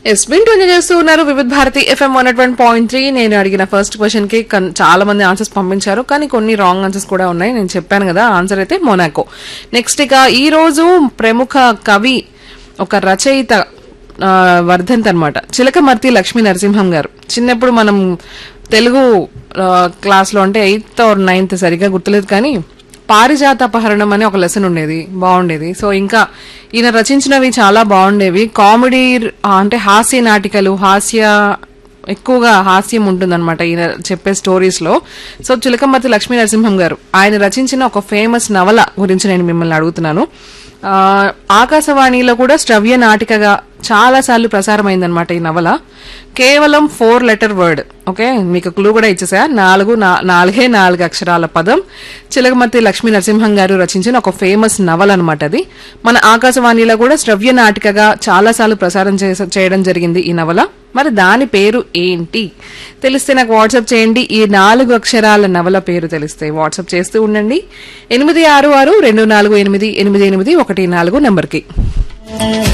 yes వింటూనే చేస్తూ ఉన్నారు Vividh Bharati FM one one point three నేను అడిగిన ఫస్ట్ క్వశ్చన్ కి కన్- చాలా మంది ఆన్సర్స్ పంపించారు కానీ కొన్ని రాంగ్ ఆన్సర్స్ కూడా ఉన్నాయి నేను చెప్పాను కదా ఆన్సర్ అయితే మొనాకో నెక్స్ట్ ఇక ఈ రోజు ప్రముఖ కవి ఒక రచయిత ఆ, వర్ధంత్ అనమాట చిలకమర్తి లక్ష్మీ నరసింహం గారు చిన్నప్పుడు మనం తెలుగు ఆ, క్లాస్లో అంటే ఎయిత్ ఆర్ నైన్త్ సరిగా గుర్తులేదు కానీ పారిజాతాపహరణం అనే ఒక లెసన్ ఉండేది బాగుండేది సో ఇంకా ఈయన రచించినవి చాలా బాగుండేవి కామెడీ ఆ, అంటే హాస్య నాటికలు హాస్య ఎక్కువగా హాస్యం ఉంటుందన్నమాట ఈయన చెప్పే స్టోరీస్ లో సో చిలకమర్తి లక్ష్మీ నరసింహం గారు ఆయన రచించిన ఒక ఫేమస్ నవల గురించి నేను మిమ్మల్ని అడుగుతున్నాను ఆ, ఆకాశవాణిలో కూడా శ్రవ్య నాటికగా చాలా సార్లు ప్రసారమైందనమాట ఈ నవల కేవలం ఫోర్ లెటర్ వర్డ్ ఓకే మీకు క్లూ కూడా ఇచ్చేసా నాలుగు నా- నాలుగే నాలుగు అక్షరాల పదం చిలకమర్తి లక్ష్మీ నరసింహం గారు రచించిన ఒక ఫేమస్ నవల అనమాట అది మన ఆకాశవాణిలో కూడా శ్రవ్య నాటికగా చాలా సార్లు ప్రసారం చేస- చేయడం జరిగింది ఈ నవల మరి దాని పేరు ఏంటి తెలిస్తే నాకు వాట్సాప్ చేయండి ఈ నాలుగు అక్షరాల నవల పేరు తెలిస్తే వాట్సాప్ చేస్తూ ఉండండి ఎనిమిది ఆరు ఆరు రెండు నాలుగు ఎనిమిది ఎనిమిది ఎనిమిది ఒకటి నాలుగు నెంబర్కి